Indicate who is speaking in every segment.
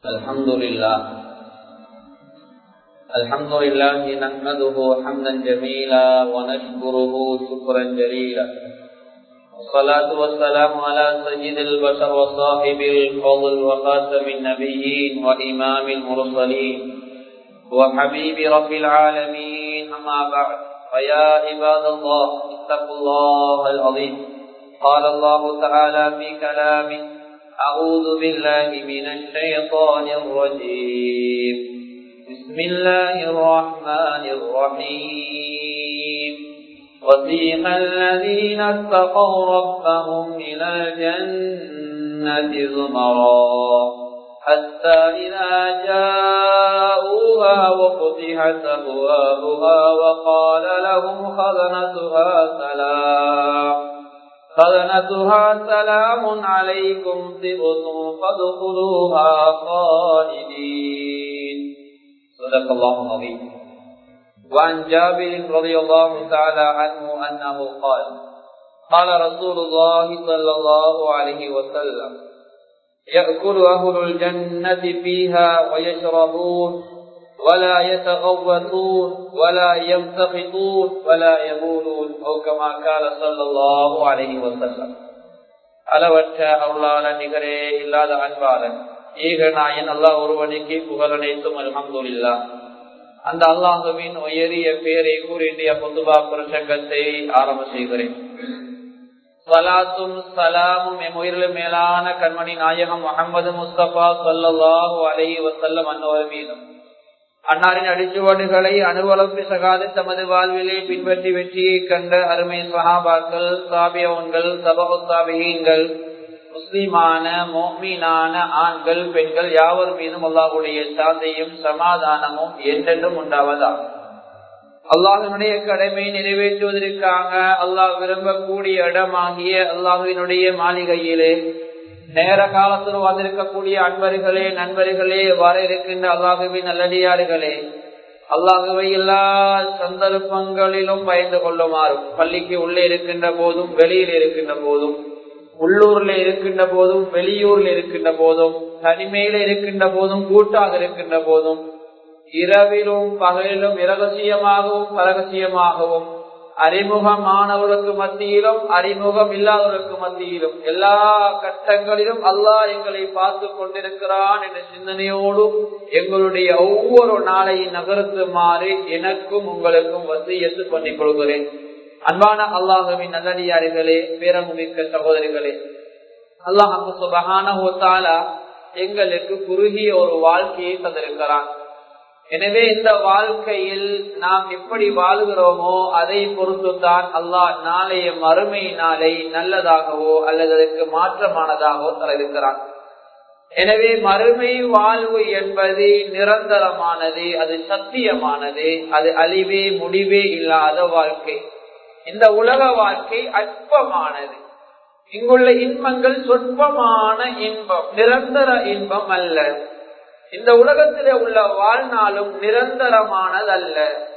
Speaker 1: الحمد لله الحمد لله نحمده حمدا جميلا ونشكره شكرا جليلا والصلاة والسلام على سيد البشر وصاحب الفضل وخاتم النبيين وإمام المرسلين وحبيب رب العالمين أما بعد فيا عباد الله اتقوا الله العظيم قال الله تعالى في كلامه أعوذ بالله من الشيطان الرجيم بسم الله الرحمن الرحيم وسيق الذين اتقوا ربهم إلى الجنة زمرا حتى إذا جاءوها وفتحت أبوابها وقال لهم خزنتها سلام خزنتها سلام عليكم طبتم فادخلوها خالدين صدق الله العظيم وعن جابر رضي الله تعالى عنه أنه قال قال رسول الله صلى الله عليه وسلم يأكل أهل الجنة فيها ويشربون ولا يتغوثون ولا يمتخطون ولا يبولون أو كما قال صلى الله عليه وسلم அளவற்ற அருளாளன் நிகரே இல்லாத அன்பாளன் ஏகநாயன் அல்லாஹ் ஒருவனுக்கு புகழனைத்தும் அல்ஹம்துல்லா அந்த அல்லாஹுவின் உயரிய பேரை கூறிய பொதுவா பிரசங்கத்தை ஆரம்ப செய்கிறேன் சலாத்தும் சலாமும் எம் உயிரிலும் மேலான கண்மணி நாயகம் முகமது முஸ்தபா சொல்லல்லாஹு அலை வசல்லம் அன்னவர் மீதும் அன்னாரின் அடிச்சுவடுகளை அனுவலம் பிசகாது தமது வாழ்விலே பின்பற்றி வெற்றியை கண்ட அருமை சஹாபாக்கள் சாபியவன்கள் சபகுத்தாபியங்கள் முஸ்லிமான மோமீனான ஆண்கள் பெண்கள் யாவர் மீதும் அல்லாஹுடைய சாந்தையும் சமாதானமும் என்றென்றும் உண்டாவதா அல்லாஹினுடைய கடமை நிறைவேற்றுவதற்காக அல்லாஹ் விரும்பக்கூடிய இடமாகிய அல்லாஹினுடைய மாளிகையிலே நேர காலத்தில் வந்திருக்கக்கூடிய அன்பர்களே நண்பர்களே வர இருக்கின்ற அல்லாஹுவின் நல்லடியார்களே அல்லாஹுவை எல்லா சந்தர்ப்பங்களிலும் பயந்து கொள்ளுமாறும் பள்ளிக்கு உள்ளே இருக்கின்ற போதும் வெளியில் இருக்கின்ற போதும் உள்ளூர்ல இருக்கின்ற போதும் வெளியூர்ல இருக்கின்ற போதும் தனிமையில இருக்கின்ற போதும் கூட்டாக இருக்கின்ற போதும் இரவிலும் பகலிலும் இரகசியமாகவும் பரகசியமாகவும் அறிமுகமானவர்களுக்கு மத்தியிலும் அறிமுகம் இல்லாதவர்களுக்கு மத்தியிலும் எல்லா கட்டங்களிலும் அல்லாஹ் எங்களை பார்த்து கொண்டிருக்கிறான் என்ற சிந்தனையோடு எங்களுடைய ஒவ்வொரு நாளையும் நகர்த்துமாறு எனக்கும் உங்களுக்கும் வசியத்து பண்ணிக் கொள்கிறேன் அன்பான அல்லாஹுவின் நல்லடியார்களே பேரமுமிக்க சகோதரிகளே அல்லாஹு சுபகான எங்களுக்கு குறுகிய ஒரு வாழ்க்கையை தந்திருக்கிறான் எனவே இந்த வாழ்க்கையில் நாம் எப்படி வாழ்கிறோமோ அதை பொறுத்துத்தான் அல்லாஹ் நாளைய மறுமை நாளை நல்லதாகவோ அல்லது அதற்கு மாற்றமானதாகவோ தர இருக்கிறான் எனவே மறுமை வாழ்வு என்பது நிரந்தரமானது அது சத்தியமானது அது அழிவே முடிவே இல்லாத வாழ்க்கை இந்த உலக வாழ்க்கை அற்பமானது இங்குள்ள இன்பங்கள் சொற்பமான இன்பம் நிரந்தர இன்பம் அல்ல இந்த உலகத்திலே உள்ள வாழ்நாளும் நிரந்தரமானதல்ல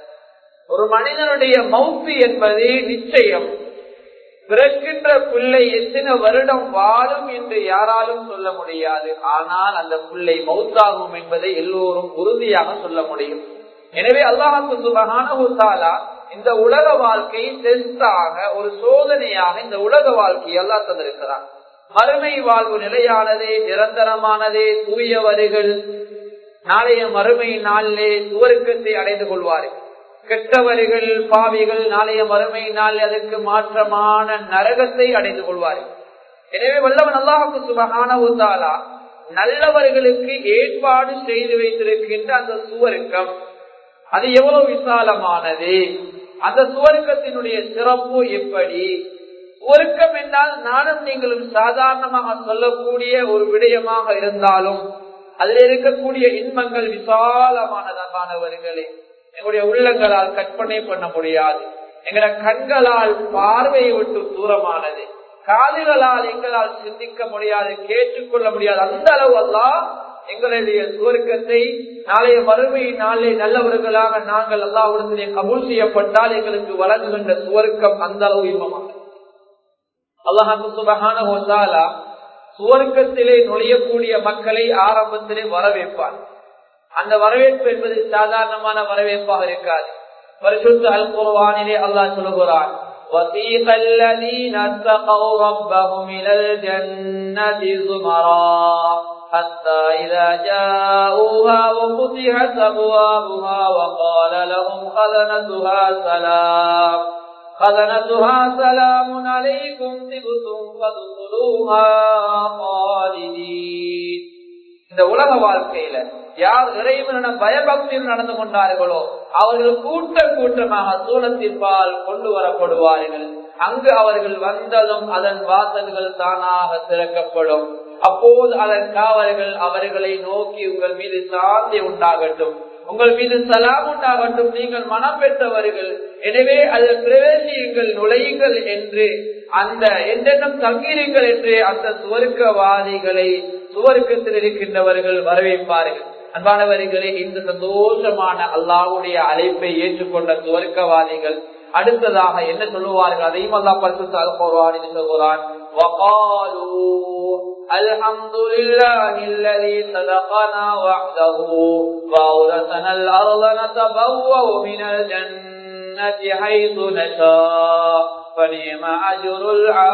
Speaker 1: ஒரு மனிதனுடைய மௌத்து என்பது நிச்சயம் பிறக்கின்ற பிள்ளை எத்தனை வருடம் வாழும் என்று யாராலும் சொல்ல முடியாது ஆனால் அந்த பிள்ளை மௌத்தாகும் என்பதை எல்லோரும் உறுதியாக சொல்ல முடியும் எனவே அல்லாஹு சுபகான இந்த உலக வாழ்க்கை டெஸ்டாக ஒரு சோதனையாக இந்த உலக வாழ்க்கையை அல்லா தந்திருக்கிறார் மறுமை வாழ்வு நிலையானது நிரந்தரமானது தூயவர்கள் நாளைய மறுமை நாளிலே சுவருக்கத்தை அடைந்து கொள்வார்கள் கெட்டவர்கள் பாவிகள் நாளைய மறுமை நாள் அதற்கு மாற்றமான நரகத்தை அடைந்து கொள்வார்கள் எனவே வல்லவன் அல்லாஹுக்கு சுபகான உத்தாலா நல்லவர்களுக்கு ஏற்பாடு செய்து வைத்திருக்கின்ற அந்த சுவருக்கம் அது எவ்வளவு விசாலமானது அந்த சுவருக்கத்தினுடைய சிறப்பு எப்படி ஒருக்கம் என்றால் நானும் நீங்களும் சாதாரணமாக சொல்லக்கூடிய ஒரு விடயமாக இருந்தாலும் அதில் இருக்கக்கூடிய இன்பங்கள் விசாலமானதானவர்களே எங்களுடைய உள்ளங்களால் கற்பனை பண்ண முடியாது எங்களோட கண்களால் பார்வையை விட்டு தூரமானது காதுகளால் எங்களால் சிந்திக்க முடியாது கேட்டுக்கொள்ள முடியாது அந்த அளவு எல்லாம் எங்களுடைய சுவர்க்கத்தை நாளைய மறுமை நாளை நல்லவர்களாக நாங்கள் அல்லாவிடத்திலே கபூல் செய்யப்பட்டால் எங்களுக்கு வழங்குகின்ற சுவர்க்கம் அந்த அளவு இன்பமானது அல்லாஹு சுபஹான சுவர்க்கத்திலே நுழையக்கூடிய மக்களை ஆரம்பத்திலே வரவேற்பார் அந்த வரவேற்பு என்பது சாதாரணமான வரவேற்பாக இருக்காது பரிசுத்த அல் குர்வானிலே அல்லாஹ் சொல்லுகிறான் وَسِيقَ الَّذِينَ اتَّقَوْا رَبَّهُمْ إِلَى الْجَنَّةِ زُمَرًا حَتَّى إِذَا جَاءُوهَا وَفُتِحَتْ أَبْوَابُهَا وَقَالَ لَهُمْ خَزَنَتُهَا سَلَامٌ خَزَنَتُهَا سَلَامٌ عَلَيْكُمْ طِبْتُمْ فَادْخُلُوهَا خَالِدِينَ இந்த உலக வாழ்க்கையில யார் இறைவனிடம் பயபக்தியில் நடந்து கொண்டார்களோ அவர்கள் கூட்ட கூட்டமாக சூழத்திற்பால் கொண்டு வரப்படுவார்கள் அங்கு அவர்கள் வந்ததும் அதன் வாசல்கள் தானாக திறக்கப்படும் அப்போது அதன் காவல்கள் அவர்களை நோக்கி உங்கள் மீது சாந்தி உண்டாகட்டும் உங்கள் மீது சலாம் உண்டாகட்டும் நீங்கள் மனம் பெற்றவர்கள் எனவே அதில் பிரவேசியுங்கள் நுழையுங்கள் என்று அந்த எந்தெண்ணம் தங்கியிருங்கள் என்று அந்த சுவர்க்கவாதிகளை சுவர்க்கத்தில் இருக்கின்றவர்கள் வரவேற்பார்கள் அன்பானவர்களே இந்த சந்தோஷமான அல்லாவுடைய அழைப்பை ஏற்றுக்கொண்ட சுவர்க்கவாதிகள் அடுத்ததாக என்ன சொல்லுவார்கள் அதையும் அல்லா பரிசு சொல்கிறான் الحمد لله الذي صدقنا وحده وأورثنا الأرض نتبوأ من الجنة حيث نشاء فنعم أجر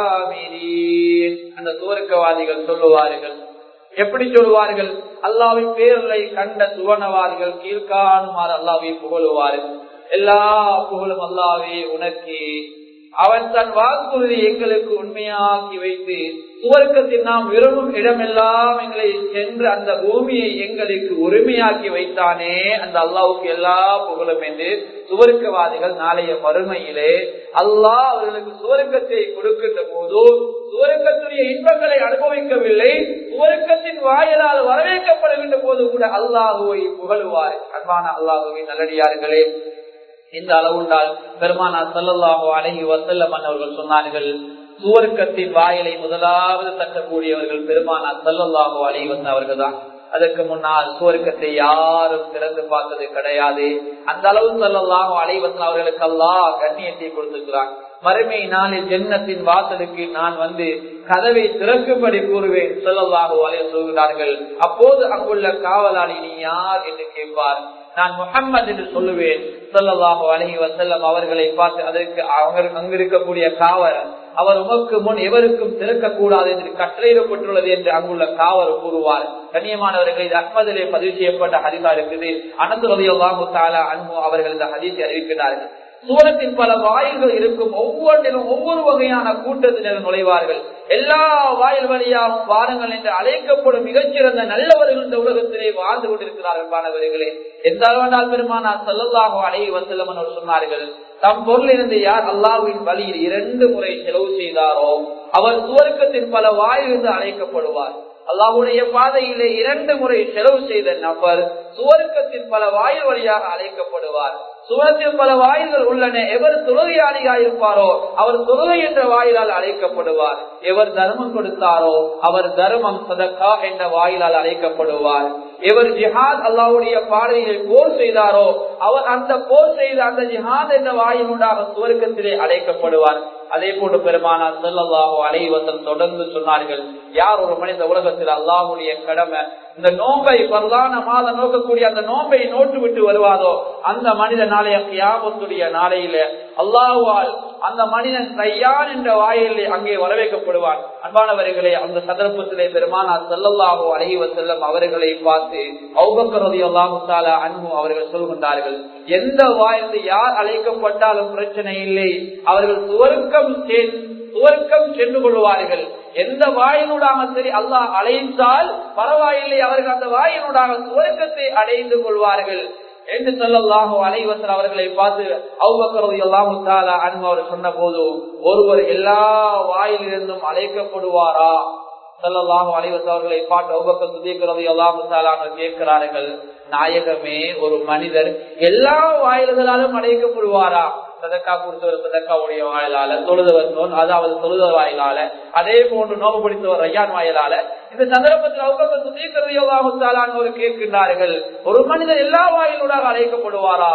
Speaker 1: العاملين அந்த சுவர்க்கவாதிகள் சொல்லுவார்கள் எப்படி சொல்லுவார்கள் அல்லாவின் பேரலை கண்ட சுவனவாதிகள் கீழ்காணுமாறு அல்லாவை புகழுவார்கள் எல்லா புகழும் அல்லாவே உனக்கு அவன் தன் வாக்குறுதி எங்களுக்கு உண்மையாக்கி வைத்து சுவர்க்கத்தில் நாம் விரும்பும் இடமெல்லாம் எங்களை சென்று அந்த பூமியை எங்களுக்கு உரிமையாக்கி வைத்தானே அந்த அல்லாவுக்கு எல்லா புகழும் என்று சுவர்க்கவாதிகள் நாளைய மறுமையிலே அல்லாஹ் அவர்களுக்கு சுவர்க்கத்தை கொடுக்கின்ற போது சுவர்க்கத்துடைய இன்பங்களை அனுபவிக்கவில்லை சுவர்க்கத்தின் வாயிலால் வரவேற்கப்படுகின்ற போது கூட அல்லாஹுவை புகழுவார் அன்பான அல்லாஹுவை நல்லடியார்களே இந்த அளவுண்டால் பெருமானா சல்லல்லாஹோ அழகி வசல்லம் அவர்கள் சொன்னார்கள் சுவர்க்கத்தின் வாயிலை முதலாவது தட்டக்கூடியவர்கள் பெருமானா சல்லல்லாஹோ அழகி வந்த அவர்கள் தான் அதற்கு முன்னால் சுவர்க்கத்தை யாரும் திறந்து பார்த்தது கிடையாது அந்த அளவு சொல்லலாம் அலைவசன் அவர்களுக்கு அல்லாஹ் கண்ணியத்தை கொடுத்திருக்கிறான் மறுமை நாளில் ஜென்னத்தின் வாசலுக்கு நான் வந்து கதவை திறக்கும்படி கூறுவேன் சொல்லலாக அலைய சொல்கிறார்கள் அப்போது அங்குள்ள காவலாளி நீ யார் என்று கேட்பார் நான் முகம்மது என்று சொல்லுவேன் சொல்லலாக அழகி வசல்லம் அவர்களை பார்த்து அதற்கு அவங்க அங்கு இருக்கக்கூடிய காவலன் அவர் உமக்கு முன் எவருக்கும் திறக்கக்கூடாது என்று கட்டளையிடப்பட்டுள்ளது என்று அங்குள்ள காவல் கூறுவார் கண்ணியமானவர்கள் இது அஹ்மதிலே பதிவு செய்யப்பட்ட ஹரிதா இருக்குது அனந்து ரதியல்லாஹு தாலா அன்பு அவர்கள் இந்த ஹதீஸை அறிவிக்கிறார்கள் சூரத்தின் பல வாயில்கள் இருக்கும் ஒவ்வொன்றிலும் ஒவ்வொரு வகையான கூட்டத்தினர் நுழைவார்கள் எல்லா வாயில் வழியாகவும் வாருங்கள் என்று அழைக்கப்படும் மிகச்சிறந்த நல்லவர்கள் இந்த உலகத்திலே வாழ்ந்து கொண்டிருக்கிறார்கள் மாணவர்களே எந்த அளவென்றால் பெருமானா சொல்லல்லாக அழகி வசல்லம் சொன்னார்கள் தம் பொருள் இருந்து யார் அல்லாஹுவின் வழியில் இரண்டு முறை செலவு செய்தாரோ அவர் சுவர்க்கத்தின் பல வாயிலிருந்து அழைக்கப்படுவார் அல்லாஹுடைய பாதையிலே இரண்டு முறை செலவு செய்த நபர் சுவர்க்கத்தின் பல வாயில் வழியாக அழைக்கப்படுவார் சுவரத்தில் பல வாயில்கள் உள்ளன எவர் தொழுகையாளியாக இருப்பாரோ அவர் தொழுகை என்ற வாயிலால் அழைக்கப்படுவார் எவர் தர்மம் கொடுத்தாரோ அவர் தர்மம் சதக்கா என்ற வாயிலால் அழைக்கப்படுவார் எவர் ஜிஹாத் அல்லாவுடைய பாதையில் போர் செய்தாரோ அவர் அந்த போர் செய்த அந்த ஜிஹாத் என்ற வாயிலுண்டாக சுவர்க்கத்திலே அழைக்கப்படுவார் அதே போன்று பெருமானார் செல்லல்லாஹோ அலைவசம் தொடர்ந்து சொன்னார்கள் யார் ஒரு மனித உலகத்தில் அல்லாஹுடைய கடமை இந்த நோம்பை பிரதான மாதம் நோக்கக்கூடிய அந்த நோம்பை நோட்டு விட்டு வருவாதோ அந்த மனித நாளைய கியாமத்துடைய நாளையில அல்லாஹுவால் அந்த மனிதன் கையான் என்ற வாயிலே அங்கே வரவேற்கப்படுவான் அன்பானவர்களே அந்த சந்தர்ப்பத்திலே பெருமானார் செல்லல்லாஹோ அலைவ செல்லம் அவர்களை பார்த்து அவுபக்கரதி அல்லாஹு தாலா அன்பு அவர்கள் சொல்கின்றார்கள் எந்த வாயிலிருந்து யார் அழைக்கப்பட்டாலும் பிரச்சனை இல்லை அவர்கள் சுவர்க்கம் சுவர்க்கம் சென்று கொள்வார்கள் எந்த வாயினூடாக சரி அல்லாஹ் அழைத்தால் பரவாயில்லை அவர்கள் அந்த வாயினூடாக சுவர்க்கத்தை அடைந்து கொள்வார்கள் என்று சொல்லலாக அனைவசர் அவர்களை பார்த்து அவ்வக்கரது எல்லாம் அவர் சொன்ன போது ஒருவர் எல்லா வாயிலிருந்தும் அழைக்கப்படுவாரா சொல்லலாக அனைவசர் அவர்களை பாட்டு அவ்வக்க சுதீக்கிறது எல்லாம் கேட்கிறார்கள் நாயகமே ஒரு மனிதர் எல்லா வாயில்களாலும் அழைக்கப்படுவாரா சதக்கா கொடுத்தவர் சதக்காவுடைய வாயிலால தொழுதவர் நோன் அதாவது தொழுதவர் வாயிலால அதே போன்று நோம்பு பிடித்தவர் ஐயான் வாயிலால இந்த சந்தர்ப்பத்தில் அவர்கள் கேட்கின்றார்கள் ஒரு மனிதர் எல்லா வாயிலூடாக அழைக்கப்படுவாரா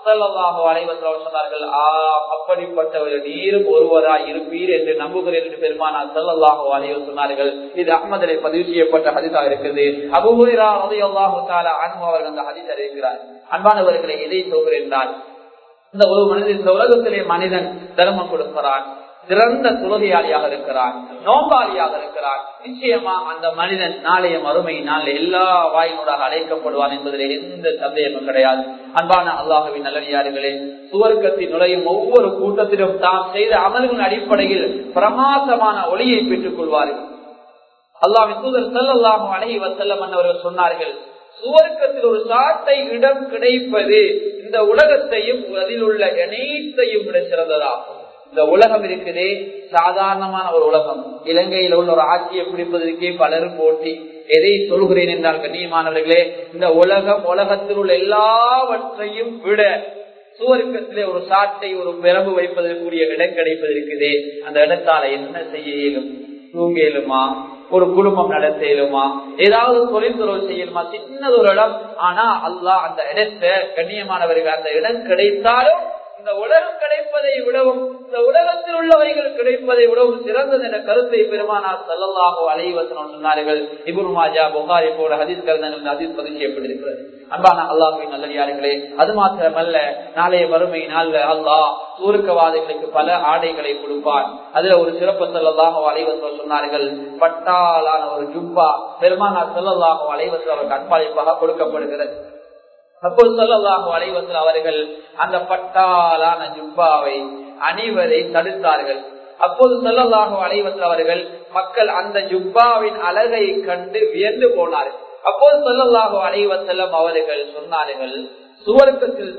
Speaker 1: சல்லல்லாஹு அலைவசம் சொன்னார்கள் ஆ அப்படிப்பட்டவர் நீரும் ஒருவராய் இருப்பீர் என்று நம்புகிறேன் என்று பெருமானா சல்லல்லாஹு அலைவ சொன்னார்கள் இது அகமதிலே பதிவு செய்யப்பட்ட ஹதிதா இருக்குது அபுஹுரா ரலியல்லாஹு தஆலா அன்ஹு அவர்கள் அந்த ஹதீஸ் அறிவிக்கிறார் அன்பானவர்களை எதை சொல்கிறேன் என்றால் இந்த ஒரு மனிதன் இந்த உலகத்திலே மனிதன் தர்மம் கொடுக்கிறான் சிறந்த தொழுகையாளியாக இருக்கிறான் நோம்பாளியாக இருக்கிறான் நிச்சயமா அந்த மனிதன் நாளைய மறுமை நாளில் எல்லா வாயினூடாக அழைக்கப்படுவான் என்பதில் எந்த சந்தேகமும் கிடையாது அன்பான அல்லாஹுவின் நல்லடியார்களே சுவர்க்கத்தில் நுழையும் ஒவ்வொரு கூட்டத்திலும் தாம் செய்த அமல்களின் அடிப்படையில் பிரமாசமான ஒளியை பெற்றுக் கொள்வார்கள் அல்லாவின் தூதர் செல்லல்லாகும் அழகி வசல்லம் அவர்கள் சொன்னார்கள் சுவர்க்கத்தில் ஒரு சாட்டை இடம் கிடைப்பது இந்த உலகத்தையும் அதில் உள்ள அனைத்தையும் விட சிறந்ததாகும் இந்த உலகம் இருக்குதே சாதாரணமான ஒரு உலகம் இலங்கையில் உள்ள ஒரு ஆட்சியை பிடிப்பதற்கே பலரும் போட்டி எதை சொல்கிறேன் என்றால் கண்ணியமானவர்களே இந்த உலகம் உலகத்தில் உள்ள எல்லாவற்றையும் விட சுவர்க்கத்திலே ஒரு சாட்டை ஒரு பிறகு வைப்பதற்குரிய இடம் கிடைப்பதற்குதே அந்த இடத்தால என்ன செய்ய இயலும் தூங்க இயலுமா ஒரு குடும்பம் நடத்த இயலுமா ஏதாவது தொழில்துறவு செய்யலுமா சின்னது ஒரு இடம் ஆனா அல்லாஹ் அந்த இடத்தை கண்ணியமானவர்கள் அந்த இடம் கிடைத்தாலும் இந்த உலகம் கிடைப்பதை விடவும் இந்த உலகத்தில் உள்ளவைகள் கிடைப்பதை விடவும் சிறந்தது என்ற கருத்தை பெருமானார் சல்லல்லாஹோ அலைவசனம் சொன்னார்கள் இபுரு மாஜா புகாரி போல ஹதீஸ் கருந்தங்கள் ஹதீஸ் பதிவு செய்யப்பட்டிருக்கிறது அன்பான அல்லாஹின் நல்லடியார்களே அது மாத்திரமல்ல நாளைய வறுமை நாள்ல அல்லாஹ் சூருக்கவாதிகளுக்கு பல ஆடைகளை கொடுப்பான் அதுல ஒரு சிறப்பு செல்லல்லாஹோ அலைவசம் சொன்னார்கள் பட்டாலான ஒரு ஜுப்பா பெருமானார் செல்லல்லாஹோ அலைவசம் அவருக்கு அன்பாளிப்பாக கொடுக்கப்படுகிறது அப்போது சொல்லலாகும் அலைவசல் அவர்கள் அந்த பட்டாலான ஜுப்பாவை அணிவதை தடுத்தார்கள் அப்போது சொல்லலாகும் அலைவசல் அவர்கள் மக்கள் அந்த ஜுப்பாவின் அழகை கண்டு வியந்து போனார்கள் அப்போது சொல்லலாகும் அலைவசல்லம் அவர்கள் சொன்னார்கள் சுவர்க்கத்தில்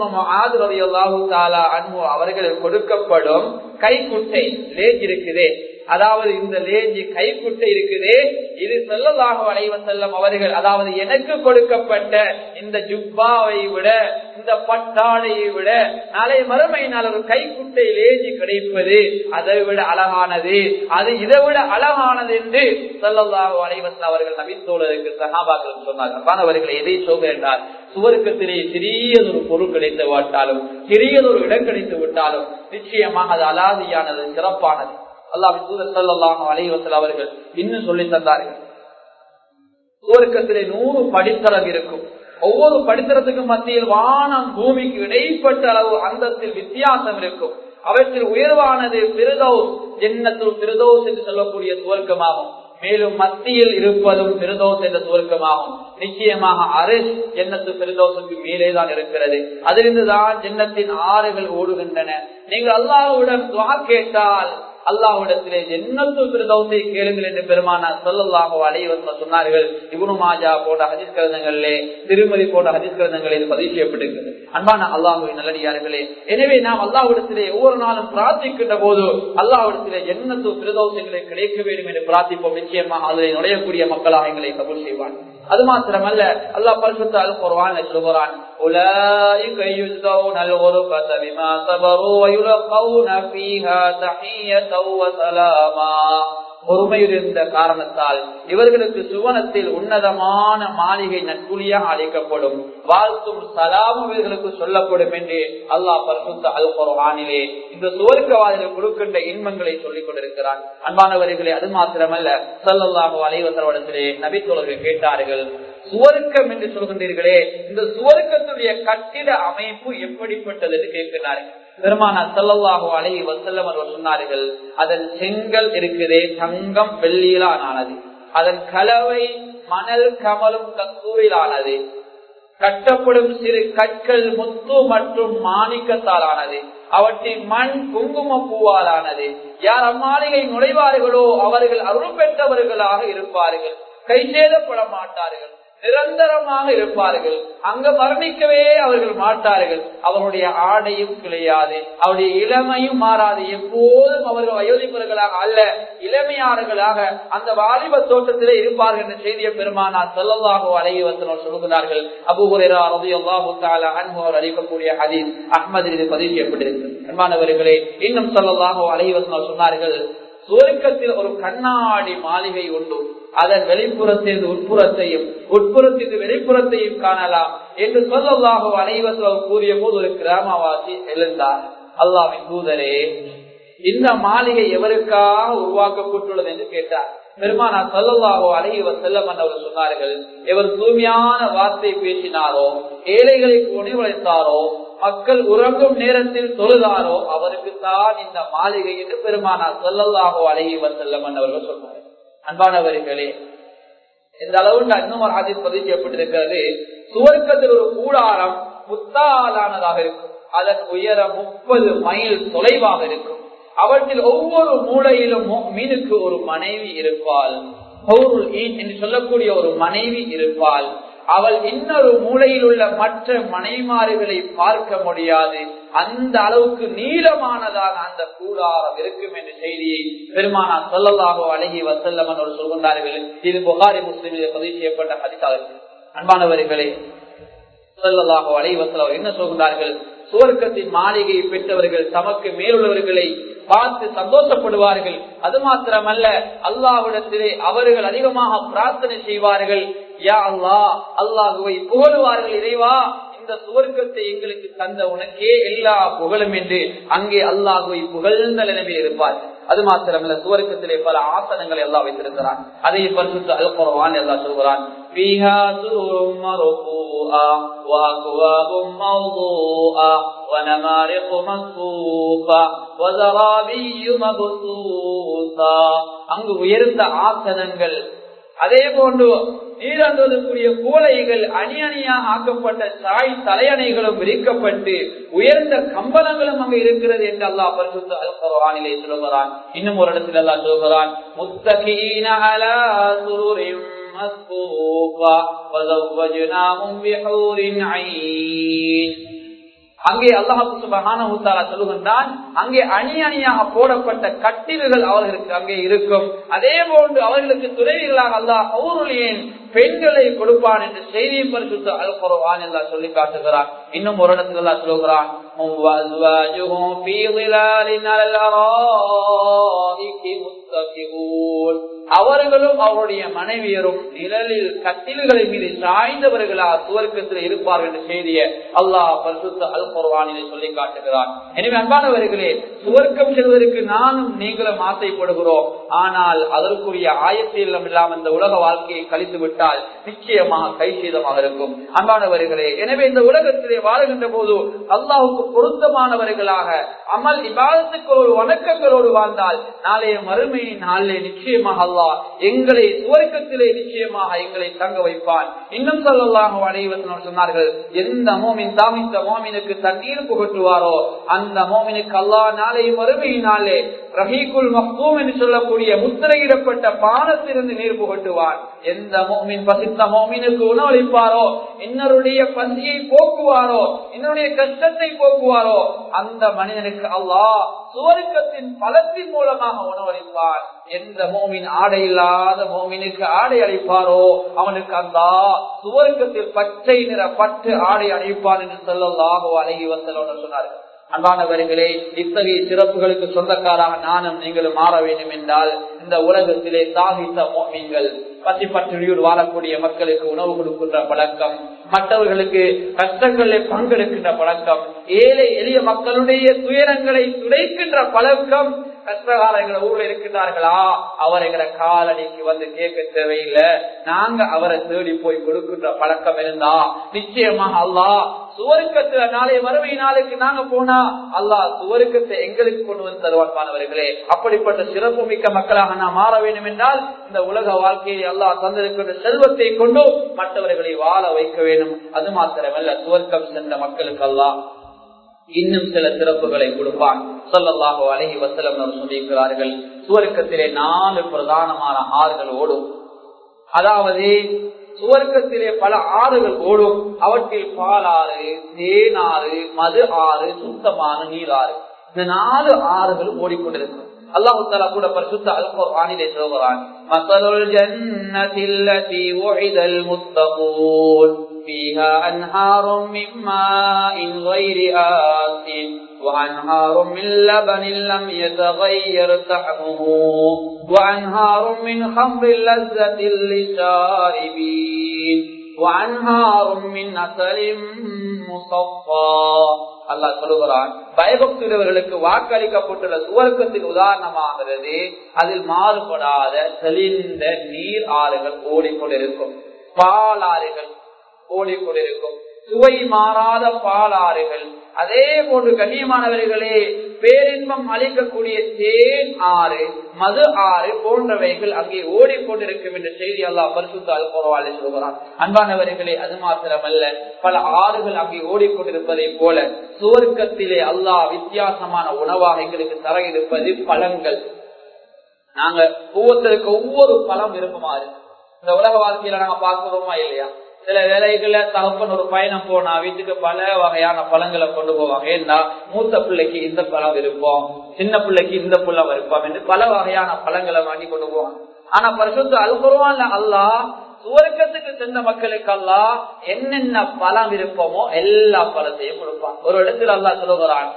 Speaker 1: அவர்கள் கொடுக்கப்படும் கைக்குட்டை லேஜ் இருக்குதே அதாவது இந்த லேஜி கைக்குட்டை இருக்குதே இது செல்லலாக அலைவ செல்லம் அவர்கள் அதாவது எனக்கு கொடுக்கப்பட்ட இந்த ஜுப்பாவை விட இந்த பட்டாடையை விட நாளை மறுமை நாள் ஒரு கைக்குட்டை லேஜி கிடைப்பது அதை விட அழகானது அது இதை விட அழகானது என்று செல்லல்லாக அலைவசல் அவர்கள் நபித்தோழருக்கு சகாபாக்கள் சொன்னார்கள் மாணவர்களை எதை சொல்க என்றால் சுவர்க்கத்திலே சிறியதொரு பொருள் கிடைத்து விட்டாலும் சிறியதொரு இடம் கிடைத்து விட்டாலும் நிச்சயமாக அது அலாதியானது சிறப்பானது அல்லாஹ் தூதர் சல்லாஹ் அலைவசல் அவர்கள் இன்னும் சொல்லி தந்தார்கள் சுவர்க்கத்திலே நூறு படித்தளம் இருக்கும் ஒவ்வொரு படித்தளத்துக்கும் மத்தியில் வானம் பூமிக்கு இடைப்பட்ட அளவு அந்தத்தில் வித்தியாசம் இருக்கும் அவற்றில் உயர்வானது பிரதோஸ் ஜென்னத்துள் பிரதோஸ் என்று சொல்லக்கூடிய சுவர்க்கமாகும் மேலும் மத்தியில் இருப்பதும் பிரதோஸ் என்ற சுவர்க்கமாகும் நிச்சயமாக அரிஷ் ஜென்னத்து பிரதோசுக்கு மேலேதான் இருக்கிறது அதிலிருந்துதான் ஜென்னத்தின் ஆறுகள் ஓடுகின்றன நீங்கள் அல்லாஹுடன் துவா கேட்டால் அல்லாஹ்விடத்திலே ஜென்னத்து பிரதௌசை கேளுங்கள் என்று பெருமானார் சொல்லல்லாஹோ அலைவச சொன்னார்கள் இபுனு மாஜா போன்ற ஹதீஸ் கிரந்தங்களிலே திருமதி போன்ற ஹதீஸ் கிரந்தங்களில் பதிவு செய்யப்பட்டிருக்கிறது அன்பான அல்லாஹுவின் நல்லடியார்களே எனவே நாம் அல்லாஹ்விடத்திலே ஒவ்வொரு நாளும் பிரார்த்திக்கின்ற போது அல்லாஹ்விடத்திலே ஜென்னத்து பிரதௌசங்களை கிடைக்க வேண்டும் என்று பிரார்த்திப்போம் நிச்சயமாக அதில் நுழையக்கூடிய மக்களாக எங்களை கபூல் செய்வான் அது மாத்திரமல்ல அல்லாஹ் பரிசுத்த அல் குர்ஆன் சொல்கிறான் أولئك يجزون الغرفة بما صبروا ويلقون فيها تحية وسلاما பொறுமையிருந்த காரணத்தால் இவர்களுக்கு சுவனத்தில் உன்னதமான மாளிகை நற்குழியாக அழைக்கப்படும் வாழ்த்தும் சலாமும் இவர்களுக்கு சொல்லப்படும் என்று அல்லாஹ் பரிசுத்த அல் குர்ஆனிலே இந்த சுவர்க்கவாதிகள் கொடுக்கின்ற இன்பங்களை சொல்லிக் கொண்டிருக்கிறான் அன்பானவர்களே அது மாத்திரமல்ல சல்லல்லாஹு அலைவசரவடத்திலே நபித்தோழர்கள் கேட்டார்கள் சுவர்க்கம் என்று சொல்கின்றீர்களே இந்த சுவர்க்கத்துடைய கட்டிட அமைப்பு எப்படிப்பட்டது என்று கேட்கிறார்கள் பெருமானா சல்லல்லாஹு அலைஹி வசல்லம் அவர்கள் சொன்னார்கள் அதன் செங்கல் இருக்குதே தங்கம் வெள்ளியிலானது அதன் கலவை மணல் கமலும் கத்தூரிலானது கட்டப்படும் சிறு கற்கள் முத்து மற்றும் மாணிக்கத்தாலானது அவற்றின் மண் குங்கும பூவாலானது யார் அம்மாளிகை நுழைவார்களோ அவர்கள் அருள் பெற்றவர்களாக இருப்பார்கள் கை சேதப்பட மாட்டார்கள் நிரந்தரமாக இருப்பார்கள் அங்க மரணிக்கவே அவர்கள் மாட்டார்கள் அவருடைய ஆடையும் கிளையாது அவருடைய இளமையும் மாறாது எப்போதும் அவர்கள் வயோதிப்பவர்களாக அல்ல இளமையாளர்களாக அந்த வாலிப தோட்டத்திலே இருப்பார்கள் என்ற செய்தியை பெருமானார் செல்லல்லாகோ அழகி வசனம் சொல்கிறார்கள் அபுகுரா ரவி அல்லாஹு தாலா அன்பவர் அளிக்கக்கூடிய ஹதீஸ் அஹ்மது இது பதிவு செய்யப்பட்டிருக்கு அன்பானவர்களே இன்னும் சொல்லலாகோ அழகி வசனம் சொன்னார்கள் சுவர்க்கத்தில் ஒரு கண்ணாடி மாளிகை உண்டு அதன் வெளிப்புறத்திலிருந்து உட்புறத்தையும் உட்புறத்திலிருந்து வெளிப்புறத்தையும் காணலாம் என்று சொல்லலாக அனைவரும் கூறிய போது ஒரு கிராமவாசி எழுந்தார் அல்லாவின் தூதரே இந்த மாளிகை எவருக்காக உருவாக்கப்பட்டுள்ளது என்று கேட்டார் பெருமானா சொல்லலாகோ அழகிவ செல்லம் அவர் சொன்னார்கள் எவர் தூய்மையான வார்த்தை பேசினாரோ ஏழைகளை உணவளித்தாரோ மக்கள் உறங்கும் நேரத்தில் தொழுதாரோ அவருக்கு தான் இந்த மாளிகை என்று பெருமானா சொல்லலாகோ அழகிவ செல்லம் அவர்கள் சொன்னார்கள் அன்பானவர்களே இந்த அளவு இன்னும் ஒரு ஆதி பதிவு செய்யப்பட்டிருக்கிறது சுவர்க்கத்தில் ஒரு கூடாரம் முத்தாலானதாக இருக்கும் அதன் உயரம் முப்பது மைல் தொலைவாக இருக்கும் அவற்றில் ஒவ்வொரு மூலையிலும் மீனுக்கு ஒரு மனைவி இருப்பாள் என்று சொல்லக்கூடிய ஒரு மனைவி இருப்பாள் அவள் இன்னொரு மூலையில் உள்ள மற்ற மனைமாறுகளை பார்க்க முடியாது அந்த அளவுக்கு நீளமானதாக அந்த கூடாரம் இருக்கும் என்ற செய்தியை பெருமானா சொல்லலாக அழகி வசல்லமன் அவர் சொல்கின்றார்கள் இது புகாரி முஸ்லிமில் பதிவு செய்யப்பட்ட ஹதித்தார்கள் அன்பானவர்களே சொல்லலாக அழகி வசல் என்ன சொல்கின்றார்கள் சுவர்க்கத்தின் மாளிகையை பெற்றவர்கள் தமக்கு மேலுள்ளவர்களை பார்த்து சந்தோஷப்படுவார்கள் அது மாத்திரமல்ல அல்லாவிடத்திலே அவர்கள் அதிகமாக பிரார்த்தனை செய்வார்கள் யா அல்லா அல்லாஹுவை புகழுவார்கள் இறைவா இந்த சுவர்க்கத்தை எங்களுக்கு தந்த உனக்கே எல்லா புகழும் என்று அங்கே அல்லாஹுவை புகழ்ந்த நிலைமையில் இருப்பார் அது மாத்திரமல்ல சுவர்க்கத்திலே பல ஆசனங்களை எல்லாம் வைத்திருக்கிறான் அதை பரிசுத்த அல்பரவான் எல்லாம் சொல்கிறான் فيها سرر مرفوعة وأكواب موضوعة ونمارق مصفوفة وزرابي مبثوثة அங்கு உயர்ந்த ஆசனங்கள் அதே போன்று நீரந்தோதற்குரிய கூலைகள் அணி அணியாக ஆக்கப்பட்ட சாய் தலையணைகளும் விரிக்கப்பட்டு உயர்ந்த கம்பளங்களும் அங்கு இருக்கிறது என்று அல்லா பரிசுத்த அல்பரானிலே சொல்லுகிறான் இன்னும் ஒரு இடத்தில் அல்லா சொல்கிறான் முத்தகீன அலா சுருரின் அங்கே அல்லாஹால சொல்லுகின்றான் அங்கே அணி அணியாக போடப்பட்ட கட்டில்கள் அவர்களுக்கு அங்கே இருக்கும் அதே போன்று அவர்களுக்கு துணைவிகளாக அல்லாஹ் அவுருளியேன் பெண்களை கொடுப்பான் என்று செய்தியும் பரிசுத்த அல்பருவான் எல்லாம் சொல்லி காட்டுகிறான் இன்னும் ஒரு இடத்துல எல்லாம் சொல்லுகிறான் அவர்களும் அவருடைய மனைவியரும் நிழலில் கட்டில்களின் மீது சாய்ந்தவர்களா சுவர்க்கத்தில் இருப்பார்கள் என்ற செய்திய அல்லாஹ் பரிசுத்த அல் குர்வானிலே சொல்லி காட்டுகிறான் எனவே அன்பானவர்களே சுவர்க்கம் செல்வதற்கு நானும் நீங்களும் ஆசைப்படுகிறோம் ஆனால் அதற்குரிய ஆயத்தீலம் இல்லாமல் இந்த உலக வாழ்க்கையை கழித்து விட்டால் நிச்சயமாக கைசீதமாக இருக்கும் அன்பானவர்களே எனவே இந்த உலகத்திலே வாழுகின்ற போது அல்லாஹுக்கு பொருத்தமானவர்களாக அமல் இபாதத்துக்கு ஒரு வணக்கங்களோடு வாழ்ந்தால் நாளைய மறுமையை நாளிலே நிச்சயமாக அல்லாஹ் எங்களை சுவர்க்கத்திலே நிச்சயமாக எங்களை தங்க வைப்பான் இன்னும் சொல்லலாக அனைவரும் சொன்னார்கள் எந்த மோமின் தாமித்த மோமினுக்கு தண்ணீர் புகட்டுவாரோ அந்த மோமினுக்கு அல்லாஹ் நாளை மறுமையினாலே ரஹீகுல் மஹ்தூம் என்று சொல்லக்கூடிய முத்திரையிடப்பட்ட பானத்திலிருந்து நீர் புகட்டுவான் எந்த மோமின் பசித்த மோமினுக்கு உணவளிப்பாரோ இன்னருடைய பசியை போக்குவாரோ இன்னருடைய கஷ்டத்தை போக்குவாரோ அந்த மனிதனுக்கு அல்லாஹ் சுவர்க்கத்தின் பலத்தின் மூலமாக உணவளிப்பான் எந்த மோமின் ஆடை இல்லாத மோமினுக்கு ஆடை அளிப்பாரோ அவனுக்கு அந்த சுவர்க்கத்தில் பச்சை நிற பட்டு ஆடை அளிப்பான் என்று சொல்லலாக அழகி வந்தல் சொன்னார்கள் அன்பானவர்களே இத்தகைய சிறப்புகளுக்கு சொந்தக்காராக நானும் நீங்களும் மாற வேண்டும் என்றால் இந்த உலகத்திலே சாகித்த மோமீன்கள் பசி பற்றியூர் வாழக்கூடிய மக்களுக்கு உணவு கொடுக்கின்ற பழக்கம் மற்றவர்களுக்கு கஷ்டங்களில் பங்கெடுக்கின்ற பழக்கம் ஏழை எளிய மக்களுடைய துயரங்களை துடைக்கின்ற பழக்கம் கஷ்டகாலங்கள் ஊர்ல இருக்கின்றார்களா அவர் எங்கிற காலடிக்கு வந்து கேட்க தேவையில்லை நாங்க அவரை தேடி போய் கொடுக்கின்ற பழக்கம் இருந்தா நிச்சயமாக அல்லா சுவருக்கத்துல நாளை வறுமை நாளுக்கு நாங்க போனா அல்லாஹ் சுவருக்கத்தை எங்களுக்கு கொண்டு வந்து தருவான்மானவர்களே அப்படிப்பட்ட சிறப்பு மிக்க மக்களாக நாம் மாற வேண்டும் என்றால் இந்த உலக வாழ்க்கையை அல்லாஹ் தந்திருக்கின்ற செல்வத்தை கொண்டு மற்றவர்களை வாழ வைக்க வேண்டும் அது மாத்திரமல்ல சுவர்க்கம் சென்ற மக்களுக்கு அல்லாஹ் இன்னும் சில சிறப்புகளை கொடுப்பான் சொல்லல்லாஹோ அழகி வசலம் சொல்லியிருக்கிறார்கள் சுவர்க்கத்திலே நாலு பிரதானமான ஆறுகள் ஓடும் அதாவது சுவர்க்கத்திலே பல ஆறுகள் ஓடும் அவற்றில் பாலாறு தேனாறு மது ஆறு சுத்தமான நீராறு இந்த நாலு ஆறுகளும் ஓடிக்கொண்டிருக்கும் அல்லாஹு தாலா கூட பரிசுத்த அல்போர் வானிலை சொல்கிறான் மசலுல் ஜன்னதில்லதி உஇதல் முத்தகூன் فيها أنهار من ماء غير آسن وأنهار من لبن لم يتغير طعمه وأنهار من خمر لذة للشاربين وأنهار من أسل مصفى அல்லாஹ் சொல்லுகிறான் பயபக்தியுள்ளவர்களுக்கு வாக்களிக்கப்பட்டுள்ள சுவர்க்கத்தின் உதாரணமாகிறது அதில் மாறுபடாத தெளிந்த நீர் ஆறுகள் ஓடிக்கொண்டிருக்கும் பாலாறுகள் ஓடிக்கொண்டிருக்கும் சுவை மாறாத பாலாறுகள் அதே போன்று கண்ணியமானவர்களே பேரின்பம் அளிக்கக்கூடிய தேன் ஆறு மது ஆறு போன்றவைகள் அங்கே ஓடிக்கொண்டிருக்கும் என்ற செய்தி அல்லாஹ் பரிசுத்த அல்பரவாலை சொல்கிறான் அன்பானவர்களே அது மாத்திரமல்ல பல ஆறுகள் அங்கே ஓடிக்கொண்டிருப்பதை போல சுவர்க்கத்திலே அல்லாஹ் வித்தியாசமான உணவாக எங்களுக்கு தர இருப்பது பழங்கள் நாங்க ஒவ்வொருத்தருக்கு ஒவ்வொரு பழம் விருப்பமா இருக்கு இந்த உலக வாழ்க்கையில நாங்க பார்க்கிறோமா இல்லையா சில வேலைகள்ல தகப்பன் ஒரு பயணம் போனா வீட்டுக்கு பல வகையான பழங்களை கொண்டு போவாங்க ஏன்னா மூத்த பிள்ளைக்கு இந்த பழம் விருப்பம் சின்ன பிள்ளைக்கு இந்த பழம் விருப்பம் என்று பல வகையான பழங்களை வாங்கி கொண்டு போவாங்க ஆனா பரிசுத்த அல்குருவான் அல்லாஹ் சுவர்க்கத்துக்கு சென்ற மக்களுக்கு அல்லா என்னென்ன பழம் விருப்பமோ எல்லா பழத்தையும் கொடுப்பான் ஒரு இடத்துல அல்லா சொல்லுகிறான்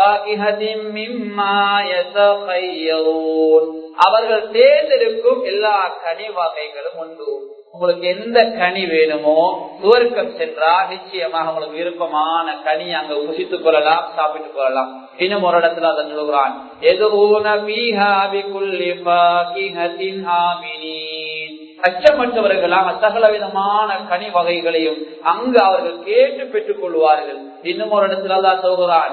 Speaker 1: அவர்கள் தேர்ந்தெடுக்கும் எல்லா கனி வகைகளும் உண்டு உங்களுக்கு எந்த கனி வேணுமோ சுவர்க்கம் சென்றா நிச்சயமாக உங்களுக்கு விருப்பமான கனி அங்க புசித்துக் கொள்ளலாம் சாப்பிட்டுக் கொள்ளலாம் இன்னும் ஒரு இடத்துல அதை சொல்லுகிறான் அச்சமற்றவர்களாக சகல விதமான கனி வகைகளையும் அங்கு அவர்கள் கேட்டு பெற்றுக் கொள்வார்கள் இன்னும் ஒரு இடத்துல தான் சொல்கிறான்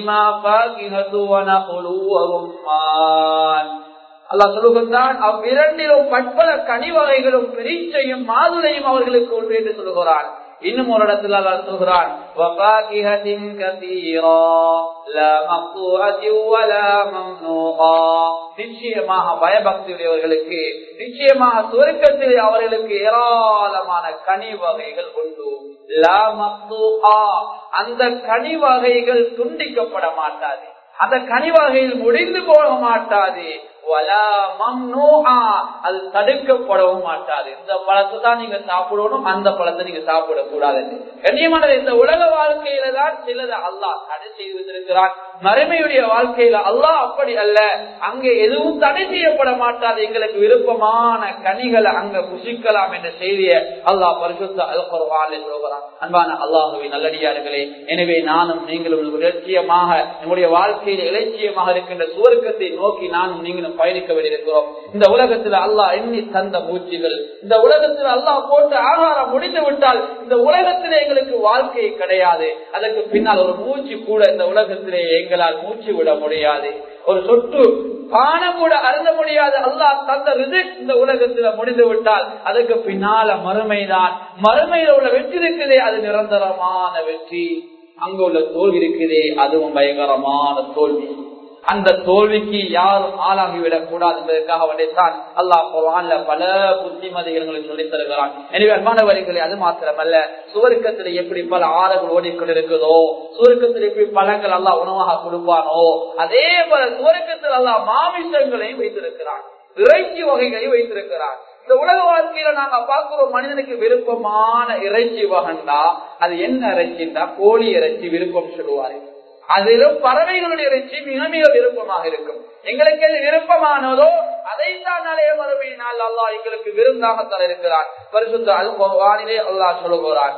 Speaker 1: அல்லா சொல்லுகின்றான் அவ்விரண்டிலும் பற்பல கனி வகைகளும் பிரிச்சையும் மாதுளையும் அவர்களுக்கு உண்டு என்று சொல்லுகிறான் இன்னும் ஒரு இடத்துல அல்லா சொல்கிறான் நிச்சயமாக பயபக்தியுடையவர்களுக்கு நிச்சயமாக சுவர்க்கத்தில் அவர்களுக்கு ஏராளமான கனி வகைகள் உண்டு அந்த கனி வகைகள் துண்டிக்கப்பட மாட்டாது அந்த கனி வகையில் முடிந்து போக மாட்டாது அது தடுக்கப்படவும் மாட்டாது இந்த பழத்தை தான் நீங்க சாப்பிடணும் அந்த பழத்தை நீங்க சாப்பிடக்கூடாது கண்ணியமானது இந்த உலக வாழ்க்கையில தான் சிலது அல்லாஹ் தடை செய்து வைத்திருக்கிறான் மறுமையுடைய வாழ்க்கையில அல்லாஹ் அப்படி அல்ல அங்கே எதுவும் தடை செய்யப்பட மாட்டாது எங்களுக்கு விருப்பமான கனிகளை அங்க புசிக்கலாம் என்ற செய்தியை அல்லாஹ் பரிசுத்த அல்பருவான் சொல்கிறான் அன்பான அல்லாஹுவை நல்லடியார்களே எனவே நானும் நீங்களும் இலட்சியமாக நம்முடைய வாழ்க்கையில இலட்சியமாக இருக்கின்ற சுவர்க்கத்தை நோக்கி நானும் நீங்களும் பயணிக்க வேண்டியிருக்கிறோம் இந்த உலகத்துல அல்லாஹ் எண்ணி தந்த மூச்சுகள் இந்த உலகத்துல அல்லாஹ் போட்டு ஆகாரம் முடிந்து விட்டால் இந்த உலகத்திலே எங்களுக்கு வாழ்க்கை கிடையாது அதற்கு பின்னால் ஒரு மூச்சு கூட இந்த உலகத்திலே எங்களால் மூச்சு விட முடியாது ஒரு சொட்டு பானம் கூட அருந்த முடியாது அல்லாஹ் தந்த ரிசிக் இந்த உலகத்துல முடிந்து விட்டால் அதுக்கு பின்னால மறுமைதான் மறுமையில உள்ள வெற்றி இருக்குதே அது நிரந்தரமான வெற்றி அங்க உள்ள தோல்வி இருக்குதே அதுவும் பயங்கரமான தோல்வி அந்த தோல்விக்கு யாரும் ஆளாகிவிடக் கூடாது என்பதற்காக வந்தைத்தான் அல்லாஹ் குரான்ல பல புத்திமதிகளை சொல்லித் தருகிறான் எனவே அன்பானவர்களை அது மாத்திரமல்ல சுவர்க்கத்தில் எப்படி பல ஆறுகள் ஓடிக்கொண்டிருக்குதோ சுவர்க்கத்தில் எப்படி பழங்கள் எல்லாம் உணவாக கொடுப்பானோ அதே போல சுவர்க்கத்தில் எல்லாம் மாமிசங்களையும் வைத்திருக்கிறான் இறைச்சி வகைகளை வைத்திருக்கிறான் இந்த உலக வாழ்க்கையில நாங்க பார்க்கிறோம் மனிதனுக்கு விருப்பமான இறைச்சி வகண்டா அது என்ன இறைச்சின்னா கோழி இறைச்சி விருப்பம் சொல்லுவாரு அதிலும் பறவைகளுடைய இறைச்சி மிக மிக விருப்பமாக இருக்கும் எங்களுக்கு எது விருப்பமானதோ அதைத்தான் நாளைய மறுமையினால் அல்லாஹ் எங்களுக்கு விருந்தாக தர இருக்கிறான் பரிசுத்த அல் வானிலே அல்லாஹ் சொல்லுகிறான்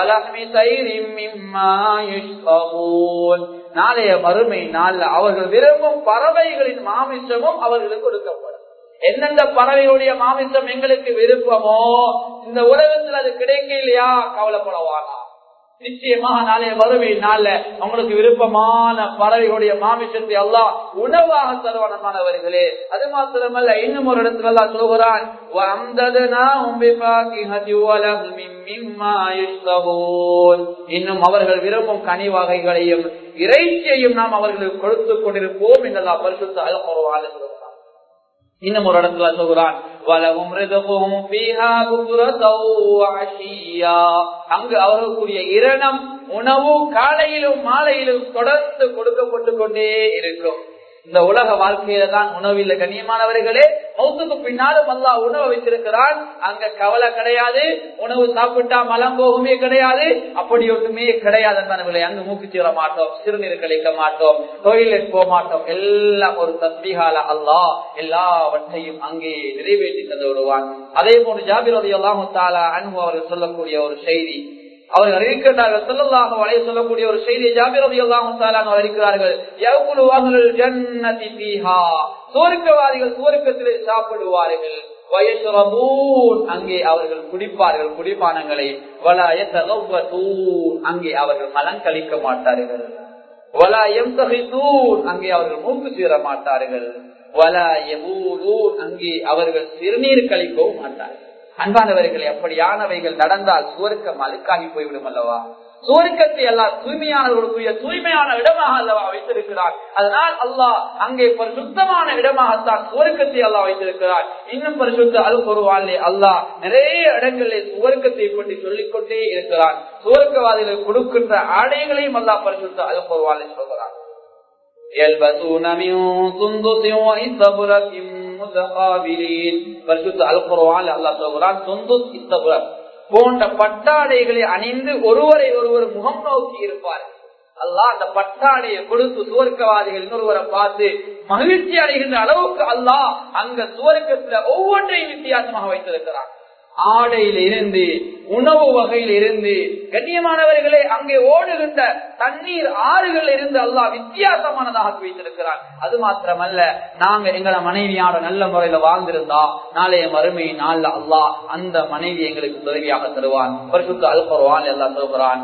Speaker 1: நாளைய மறுமை நாள்ல அவர்கள் விரும்பும் பறவைகளின் மாமிசமும் அவர்களுக்கு கொடுக்கப்படும் எந்தெந்த பறவைகளுடைய மாமிசம் எங்களுக்கு விருப்பமோ இந்த உலகத்தில் அது கிடைக்கலையா கவலைப்படவானா நிச்சயமாக நாளைய வருவை நாள்ல உங்களுக்கு விருப்பமான பறவைகளுடைய மாமிசத்தை எல்லாம் உணவாக தருவானமானவர்களே அது மாத்திரமல்ல இன்னும் ஒரு இடத்துல எல்லாம் சொல்கிறான் இன்னும் அவர்கள் விரும்பும் கனி வகைகளையும் இறைச்சியையும் நாம் அவர்களுக்கு கொடுத்துக் கொண்டிருப்போம் என்றெல்லாம் பரிசுத்த அல்பருவான சொல்கிறான் இன்னும் ஒரு இடத்துல சொல்கிறான் அங்கு அவர்களுக்குரிய இரணம் உணவு காலையிலும் மாலையிலும் தொடர்ந்து கொடுக்கப்பட்டு கொண்டே இருக்கும் இந்த உலக வாழ்க்கையில தான் உணவில் கண்ணியமானவர்களே மௌத்துக்கு பின்னாலும் அல்லா உணவு வைத்திருக்கிறான் அங்க கவலை கிடையாது உணவு சாப்பிட்டா மலம் போகுமே கிடையாது அப்படி ஒன்றுமே கிடையாது என்பதை அங்கு மூக்கு சீர மாட்டோம் சிறுநீர் கழிக்க மாட்டோம் தொழிலுக்கு போக மாட்டோம் எல்லாம் ஒரு தஸ்பிகால அல்லா எல்லாவற்றையும் அங்கே நிறைவேற்றி தந்து விடுவான் அதே போன்று ஜாபிரதி எல்லாம் அன்பு அவர்கள் சொல்லக்கூடிய ஒரு செய்தி அவர்கள் அறிவிக்கின்றார்கள் சொல்லலாக வளைய சொல்லக்கூடிய ஒரு செய்தியை ஜாபிரதி எல்லாம் அறிவிக்கிறார்கள் சோருக்கவாதிகள் சோருக்கத்திலே சாப்பிடுவார்கள் அங்கே அவர்கள் குடிப்பார்கள் குடிப்பானங்களை அங்கே அவர்கள் மலம் கழிக்க மாட்டார்கள் அங்கே அவர்கள் மூக்கு சீர மாட்டார்கள் அங்கே அவர்கள் சிறுநீர் கழிக்கவும் மாட்டார்கள் அன்பானவர்களே அப்படியானவைகள் நடந்தால் சுவர்க்கம் அழுக்காகி போய்விடும் அல்லவா சுவர்க்கத்தை எல்லாம் தூய்மையானவர்களுக்குரிய தூய்மையான இடமாக அல்லவா வைத்திருக்கிறார் அதனால் அல்லாஹ் அங்கே பரிசுத்தமான இடமாகத்தான் சுவர்க்கத்தை அல்லாஹ் வைத்திருக்கிறார் இன்னும் பரிசுத்த அல் பொருவாளே அல்லாஹ் நிறைய இடங்களில் சுவர்க்கத்தை பற்றி சொல்லிக்கொண்டே இருக்கிறான் சுவர்க்கவாதிகள் கொடுக்கின்ற ஆடைகளையும் அல்லாஹ் பரிசுத்த அல் பொருவாளே சொல்கிறார் يلبسون من سندس وإستبرق متقابلين பரிசுத்த அல் குர்ஆன் அல்லாஹ் சொல்கிறான் சுந்துஸ் இஸ்தபுரக் போன்ற பட்டாடைகளை அணிந்து ஒருவரை ஒருவர் முகம் நோக்கி இருப்பார்கள் அல்லாஹ் அந்த பட்டாடையை கொடுத்து சுவர்க்கவாதிகள் இன்னொருவரை பார்த்து மகிழ்ச்சி அடைகின்ற அளவுக்கு அல்லாஹ் அங்க சுவர்க்கத்துல ஒவ்வொன்றையும் வித்தியாசமாக வைத்திருக்கிறான் ஆடையில் இருந்து உணவு வகையில் இருந்து கண்ணியமானவர்களே அங்கே ஓடுகின்ற தண்ணீர் ஆறுகள் இருந்து அல்லாஹ் வித்தியாசமானதாக வைத்திருக்கிறான் அது மாத்திரமல்ல நாங்க எங்களை மனைவியோட நல்ல முறையில வாழ்ந்திருந்தா நாளைய மறுமை நாள்ல அல்லாஹ் அந்த மனைவி எங்களுக்கு உதவியாக தருவான் பரிசுத்த அல்பருவான் எல்லாம் சொல்கிறான்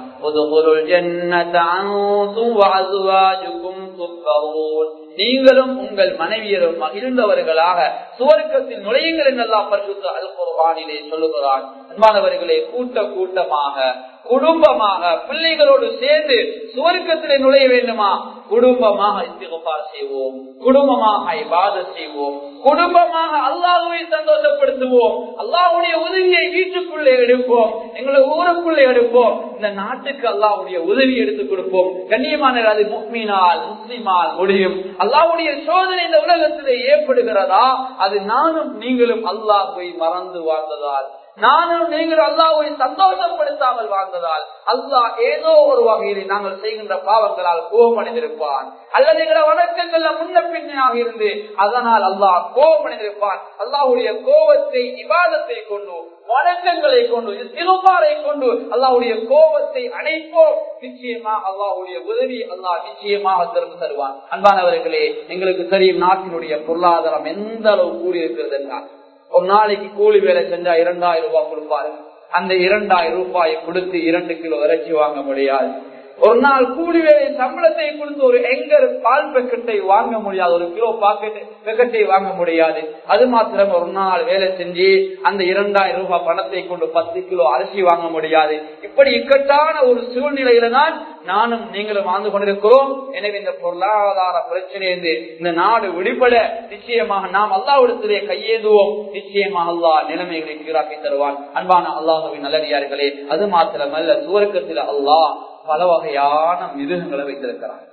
Speaker 1: நீங்களும் உங்கள் மனைவியரும் மகிழ்ந்தவர்களாக சுவர்க்கத்தில் நுழையுங்கள் என்றெல்லாம் பரிசுத்த அல்பருவானிலே சொல்லுகிறான் அன்பானவர்களே கூட்ட கூட்டமாக குடும்பமாக பிள்ளைகளோடு சேர்ந்து சுவர்க்கத்திலே நுழைய வேண்டுமா குடும்பமாக இஸ்திகபார் செய்வோம் குடும்பமாக இபாத செய்வோம் குடும்பமாக அல்லாஹுவை சந்தோஷப்படுத்துவோம் அல்லாஹுடைய உதவியை வீட்டுக்குள்ளே எடுப்போம் எங்களை ஊருக்குள்ளே எடுப்போம் இந்த நாட்டுக்கு அல்லாஹுடைய உதவி எடுத்து கொடுப்போம் கண்ணியமான அது முக்மீனால் முஸ்லிமால் முடியும் அல்லாஹுடைய சோதனை இந்த உலகத்திலே ஏற்படுகிறதா அது நானும் நீங்களும் அல்லாஹுவை மறந்து வாழ்ந்ததால் நானும் நீங்கள் அல்லாஹை சந்தோஷப்படுத்தாமல் வாழ்ந்ததால் அல்லாஹ் ஏதோ ஒரு வகையில் நாங்கள் செய்கின்ற பாவங்களால் கோபமடைந்திருப்பான் அல்லது எங்களை வணக்கங்கள்ல முன்ன பின்னாக இருந்து அதனால் அல்லாஹ் கோபமடைந்திருப்பான் அல்லாஹுடைய கோபத்தை விவாதத்தை கொண்டு வணக்கங்களை கொண்டு திருமாரை கொண்டு அல்லாஹுடைய கோபத்தை அணைப்போம் நிச்சயமா அல்லாஹுடைய உதவி அல்லாஹ் நிச்சயமாக திறந்து தருவான் அன்பானவர்களே எங்களுக்கு தெரியும் நாட்டினுடைய பொருளாதாரம் எந்த அளவு கூடியிருக்கிறது என்றால் ஒரு நாளைக்கு கூலி வேலை செஞ்சா இரண்டாயிரம் ரூபாய் கொடுப்பாரு அந்த இரண்டாயிரம் ரூபாயை கொடுத்து இரண்டு கிலோ இறைச்சி வாங்க முடியாது ஒரு நாள் கூலி வேலை சம்பளத்தை கொடுத்து ஒரு எங்கர் பால் பெக்கெட்டை வாங்க முடியாது ஒரு கிலோ பாக்கெட் பெக்கெட்டை வாங்க முடியாது அது மாத்திரம் ஒரு நாள் வேலை செஞ்சு அந்த இரண்டாயிரம் ரூபாய் பணத்தை கொண்டு பத்து கிலோ அரிசி வாங்க முடியாது இப்படி இக்கட்டான ஒரு சூழ்நிலையில தான் நானும் நீங்களும் வாழ்ந்து கொண்டிருக்கிறோம் எனவே இந்த பொருளாதார பிரச்சனையிலிருந்து இந்த நாடு விடுபட நிச்சயமாக நாம் அல்லாவிடத்திலே கையேந்துவோம் நிச்சயமாக அல்லா நிலைமைகளை சீராக்கி தருவான் அன்பான அல்லாஹுவின் நல்லடியார்களே அது மாத்திரமல்ல சுவர்க்கத்தில் அல்லாஹ் பல வகையான மிருகங்களை வைத்திருக்கிறார்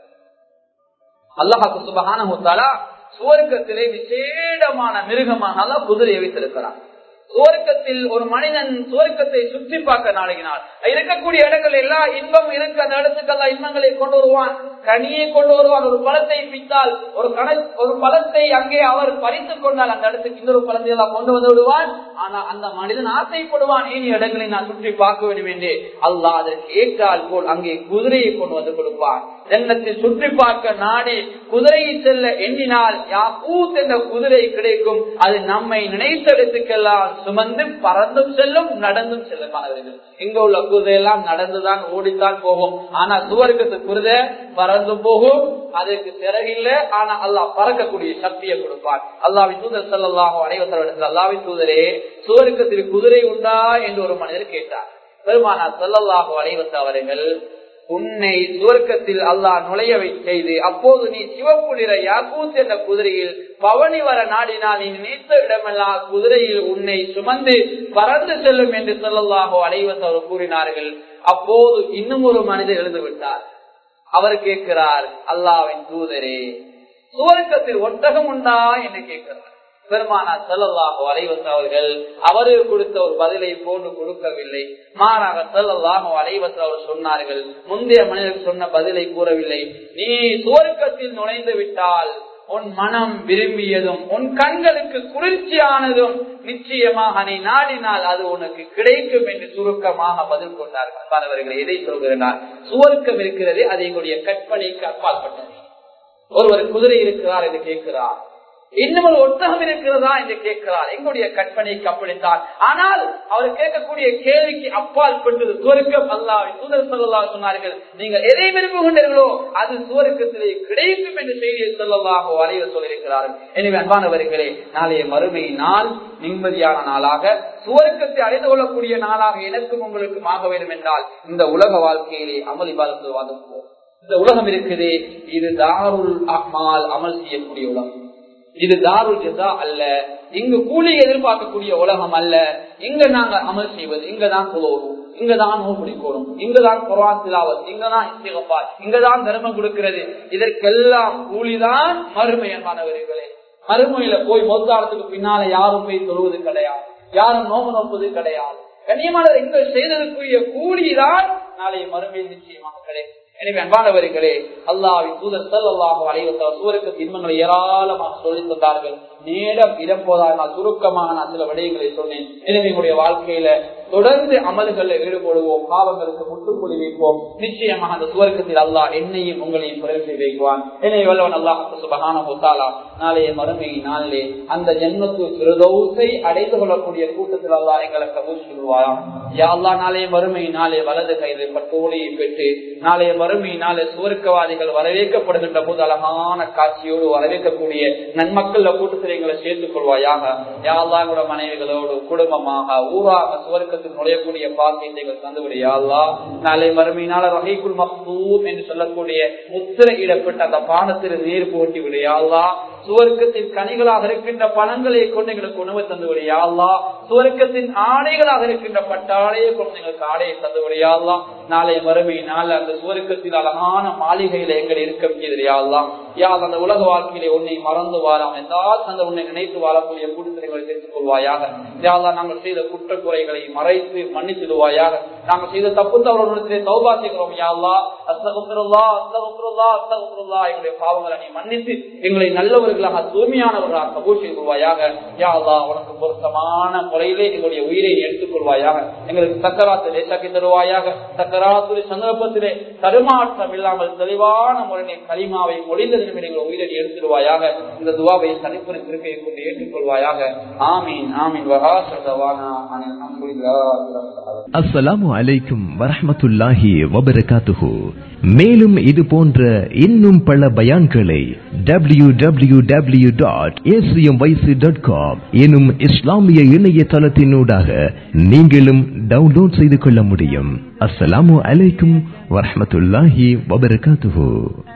Speaker 1: அல்லாஹாக்கு சுபகான சுவர்க்கத்திலே விசேடமான மிருகமாக அல்லாஹ் குதிரையை வைத்திருக்கிறார் சுவர்க்கத்தில் ஒரு மனிதன் சுவர்க்கத்தை சுற்றி பார்க்க நாடுகினார் இருக்கக்கூடிய இடங்கள் எல்லா இன்பம் இருக்கு அந்த இடத்துக்கு எல்லாம் இன்பங்களை கொண்டு வருவான் கனியை கொண்டு வருவான் ஒரு பழத்தை பித்தால் ஒரு கண ஒரு பழத்தை அங்கே அவர் பறித்து கொண்டால் அந்த இடத்துக்கு இன்னொரு பழத்தை எல்லாம் கொண்டு வந்து விடுவான் ஆனா அந்த மனிதன் ஆசைப்படுவான் ஏன் இடங்களை நான் சுற்றி பார்க்க வேண்டும் என்று அல்லாஹ் அதற்கு ஏற்றால் போல் அங்கே குதிரையை கொண்டு வந்து கொடுப்பான் ஜன்னத்தில் சுற்றி பார்க்க நாடி குதிரையை செல்ல எண்ணினால் யாக்கூத் என்ற குதிரை கிடைக்கும் அது நம்மை நினைத்த இடத்துக்கெல்லாம் சுமந்து பறந்தும் செல்லும் நடந்தும் செல்லும் மாணவர்கள் இங்க உள்ள குதிரை எல்லாம் நடந்துதான் ஓடித்தான் போகும் ஆனா சுவர்க்கத்து குதிரை பறந்து போகும் அதுக்கு சிறகில்ல ஆனா அல்லாஹ் பறக்கக்கூடிய சக்தியை கொடுப்பான் அல்லாவி தூதர் செல்லாகும் அனைவசர் அல்லாவி தூதரே சுவர்க்கத்தில் குதிரை உண்டா என்று ஒரு மனிதர் கேட்டார் பெருமானா செல்லல்லாஹு அனைவச அவர்கள் உன்னை சுவர்க்கத்தில் அல்லாஹ் நுழைய செய்து அப்போது நீ சிவப்பு நிற யாக்கூத் என்ற குதிரையில் பவனி வர நாடினால் நீ நினைத்த இடமெல்லாம் குதிரையில் உன்னை சுமந்து பறந்து செல்லும் என்று சொல்லலாகோ அலைவஸ் அவர் கூறினார்கள் அப்போது இன்னும் ஒரு மனிதர் எழுந்து விட்டார் அவர் கேட்கிறார் அல்லாவின் தூதரே சுவர்க்கத்தில் ஒட்டகம் உண்டா என்று கேட்கிறார் பெருமானா செல்லல்லாஹு அலைவசம் அவர்கள் அவருக்கு கொடுத்த ஒரு பதிலை போன்று கொடுக்கவில்லை மாறாக செல்லல்லாஹு அலைவசம் அவர் சொன்னார்கள் முந்தைய மனிதர் சொன்ன பதிலை கூறவில்லை நீ சுவர்க்கத்தில் நுழைந்து விட்டால் உன் மனம் விரும்பியதும் உன் கண்களுக்கு குளிர்ச்சியானதும் நிச்சயமாக நீ நாடினால் அது உனக்கு கிடைக்கும் என்று சுருக்கமாக பதில் கொண்டார்கள் அன்பானவர்கள் எதை சொல்கிறார் சுவர்க்கம் இருக்கிறது அது எங்களுடைய கற்பனைக்கு அப்பாற்பட்டது ஒருவர் குதிரை இருக்கிறார் என்று கேட்கிறார் இன்னும் ஒரு ஒட்டகம் இருக்கிறதா என்று கேட்கிறார் எங்களுடைய கற்பனைக்கு அப்படித்தான் ஆனால் அவர் கேட்கக்கூடிய கேள்விக்கு அப்பால் பட்டது சுவர்க்கம் அல்லாவை தூதர் சொல்லலா சொன்னார்கள் நீங்கள் எதை விரும்புகின்றீர்களோ அது சுவர்க்கத்திலே கிடைக்கும் என்று செய்தியை சொல்லலாக வரைய சொல்லியிருக்கிறார்கள் எனவே அன்பானவர்களே நாளைய மறுமை நாள் நிம்மதியான நாளாக சுவர்க்கத்தை அடைந்து கொள்ளக்கூடிய நாளாக எனக்கும் உங்களுக்கும் ஆக வேண்டும் என்றால் இந்த உலக வாழ்க்கையிலே அமளி பாலத்து வாதப்போம் இந்த உலகம் இருக்குது இது தாருல் அமால் அமல் செய்யக்கூடிய உலகம் இது தாருல் ஜதா அல்ல இங்கு கூலி எதிர்பார்க்கக்கூடிய உலகம் அல்ல இங்க நாங்க அமல் செய்வது இங்கதான் குலோரும் இங்கதான் நோய் பிடிக்கணும் இங்கதான் குரான் திலாவத் இங்கதான் இஸ்திகப்பார் இங்கதான் தர்மம் கொடுக்கிறது இதற்கெல்லாம் கூலிதான் மறுமை மாணவர்களே மறுமையில போய் மொத்தாரத்துக்கு பின்னால யாரும் போய் தொழுவது கிடையாது யாரும் நோம்பு நோப்பது கிடையாது கண்ணியமானவர் இங்க செய்ததற்குரிய கூலிதான் நாளைய மறுமையில் நிச்சயமாக கிடைக்கும் எனவே அன்பானவர்களே அல்லாவின் தூதர் செல்லாஹ் அலைவத்தால் சூருக்கு இன்பங்களை ஏராளமாக சொல்லித் தந்தார்கள் நேரம் இடம் போதால் நான் சுருக்கமாக நான் சில விடயங்களை சொன்னேன் எனவே எங்களுடைய வாழ்க்கையில தொடர்ந்து அமல்களில் ஈடுபடுவோம் பாவங்களுக்கு முட்டுப்புள்ளி வைப்போம் நிச்சயமாக அந்த சுவர்க்கத்தில் அல்லாஹ் என்னையும் உங்களையும் குறைந்து வைக்குவான் எனவே வல்லவன் அல்லாஹ் சுபகான முத்தாலா நாளைய மறுமை நாளிலே அந்த ஜென்மத்து பிரதோசை அடைந்து கொள்ளக்கூடிய கூட்டத்தில் அல்லாஹ் எங்களை கபூல் சொல்லுவாரா யா அல்லா நாளைய மறுமை நாளே வலது கைது பட்டோலையை பெற்று நாளைய மறுமை நாளே சுவர்க்கவாதிகள் வரவேற்கப்படுகின்ற போது அழகான காட்சியோடு வரவேற்கக்கூடிய நன்மக்கள் கூட்டத்தில் எங்களை சேர்த்துக் கொள்வாயாக யாழ்லா கூட மனைவிகளோடு குடும்பமாக ஊராக சுவர்க்கத்தில் நுழையக்கூடிய பாக்கியத்தை எங்கள் தந்துவிடு யாழ்லா நாளை மறுமையினால ரகைக்குள் மக்தூம் என்று சொல்லக்கூடிய முத்திரையிடப்பட்ட அந்த பானத்தில் நீர் போட்டி விடு யாழ்லா சுவர்க்கத்தின் கனிகளாக இருக்கின்ற பணங்களை கொண்டு எங்களுக்கு உணவு தந்துவிடு யாழ்லா சுவர்க்கத்தின் ஆடைகளாக இருக்கின்ற பட்டாடையை கொண்டு எங்களுக்கு ஆடையை தந்துவிடு யாழ்லா நாளை மறுமையினால் அந்த சுவர்க்கத்தில் அழகான மாளிகையில எங்களை இருக்க முடியுது யாழ்லாம் யாழ் அந்த உலக வாழ்க்கையிலே உன்னை மறந்து வாழாம் என்றால் அந்த உன்னை நினைத்து வாழக்கூடிய கூட்டத்தினை சேர்த்துக் கொள்வாயாக யாழ்லா நாங்கள் செய்த குற்றக்குறைகளை மறைத்து மன்னிச்சிடுவாயாக நாங்கள் செய்த தப்பு தவறுடைய தௌபா செய்கிறோம் யாழ்லா அஸ்தகுல்லா அஸ்தகுல்லா அஸ்தகுல்லா எங்களுடைய பாவங்களை நீ மன்னித்து எங்களை நல்லவர்களாக தூய்மையானவர்களாக கபூர் செய்து கொள்வாயாக யாழ்லா உனக்கு பொருத்தமான முறையிலே எங்களுடைய உயிரை எடுத்துக் கொள்வாயாக எங்களுக்கு சக்கராத்து லேசாக்கி தருவாயாக சக்கராத்துடைய சந்தர்ப்பத்திலே தருமாற்றம் இல்லாமல் தெளிவான முறையை கலிமாவை ஒளிந்த நிலைமைகளை உயிரை எடுத்துடுவாயாக இந்த துவாவை தனிப்புரை திருக்கையை கொண்டு ஏற்றுக்கொள்வாயாக ஆமீன் ஆமீன் வகாசவானா
Speaker 2: அஸ்ஸலாமு அலைக்கும் வரஹமத்துல்லாஹி வபரகாத்துஹு மேலும் இது போன்ற இன்னும் பல பயான்களை W W W dot ACM YC dot com எனும் இஸ்லாமிய இணையதளத்தினூடாக நீங்களும் டவுன்லோட் செய்து கொள்ள முடியும் அஸ்ஸலாமு அலைக்கும் வரஹமத்துல்லாஹி வபரகாத்துஹு